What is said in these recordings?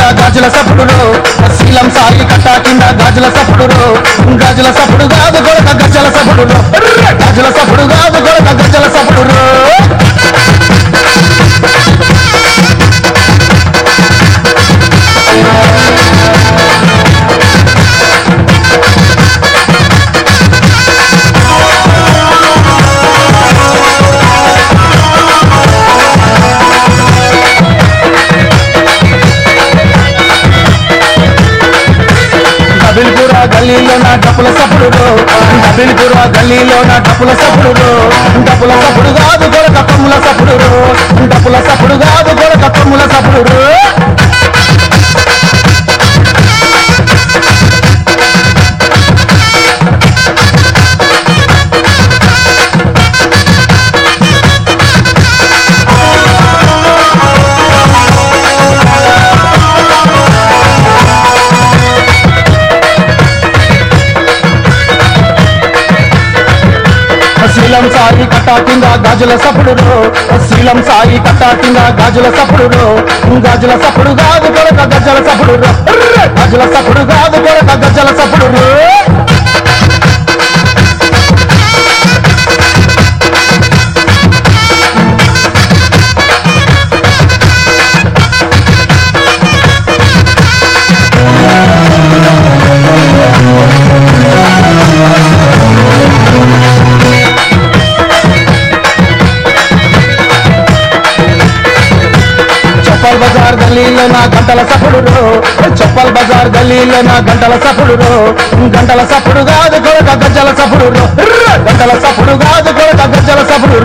గాజుల సప్పుడు శీలం సాయి కట్టా కింద గాజుల సప్పుడు గాజుల సప్పుడు కాదు కొడక గజల సప్పుడు గాజుల సప్పుడు కాదు కొడక గజల సప్పుడు డబిల్పుర గల్లీలో నా డప్పుల సప్పుడు డబిల్పుర గల్లీలో నా డప్పుల సప్పుడు డప్పుల సప్పుడు కాదు కొడక తమ్ముల సప్పుడు డప్పుల సప్పుడు కాదు కొడక తమ్ముల సప్పుడు శీలం సాయి కట్టా కింద గాజుల సప్పుడు శీలం సాయి కట్టా కింద గాజుల సప్పుడు గాజుల సప్పుడు కాదు కొడక గజ్జల సప్పుడు గాజుల సప్పుడు కాదు కొడక గజ్జల సప్పుడు చప్పల్ బజార్ గల్లీలో నా గంటల సప్పుడు చప్పల్ బజార్ గల్లీలో నా గంటల సప్పుడు గంటల సప్పుడు కాదు కొడక గజ్జల సప్పుడు గంటల సప్పుడు కాదు కొడక గజ్జల సప్పుడు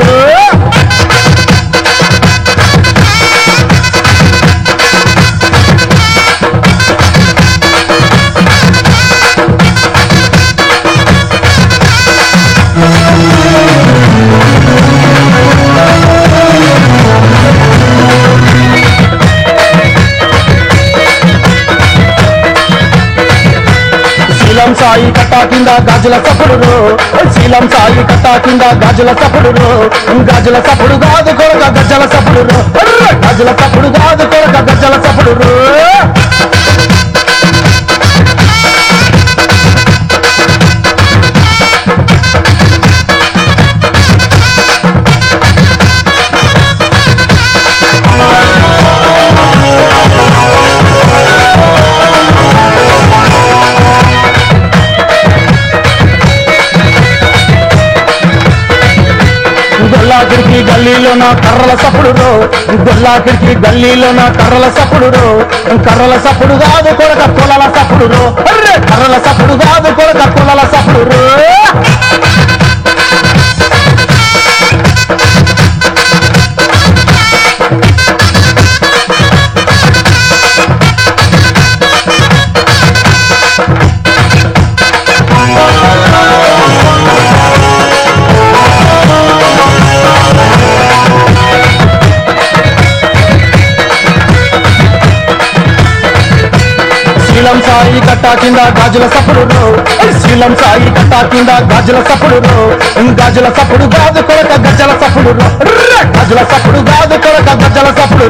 శీలం సాయి కట్టా కింద గాజుల సప్పుడు శీలం సాయి కట్టా కింద గాజుల సప్పుడు గాజుల సప్పుడు కాదు కొడక గజ్జల సప్పుడు గాజుల సప్పుడు కాదు కొడక గజ్జల సప్పుడు గొల్లాకిడికి గల్లీలో నా కర్రల సప్పుడు గొల్లాకిడికి గల్లీలో నా కర్రల సప్పుడు కర్రల సప్పుడు కాదు కొడక కొలల సప్పుడు కర్రల సప్పుడు కాదు కొడక కొలల సప్పుడు శీలం సాయి కట్టా కింద గాజుల సప్పుడు శీలం సాయి కట్టా కింద గాజుల సప్పుడు గాజుల సప్పుడు కాదు కొరక గజ్జల సప్పుడు గాజుల సప్పుడు కాదు కొరక గజ్జల సప్పుడు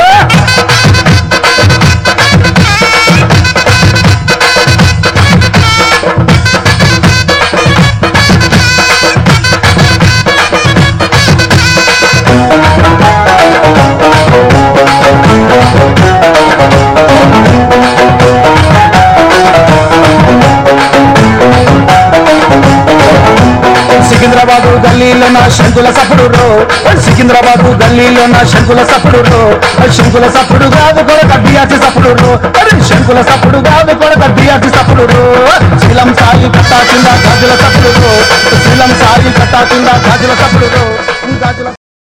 సికింద్రాబాదు గల్లీలో నా శంకుల సప్పుడు సికింద్రాబాదు గల్లీలో నా శంకుల సప్పుడు శంకుల సప్పుడు కాదు కొరక బియాచి సప్పుడు శంకుల సప్పుడు కాదు కొరక బియాచి సప్పుడు శీలం సాయి కట్టా కింద గాజుల సప్పుడు శీలం సాయి కట్టా కింద గాజుల సప్పుడు గాజుల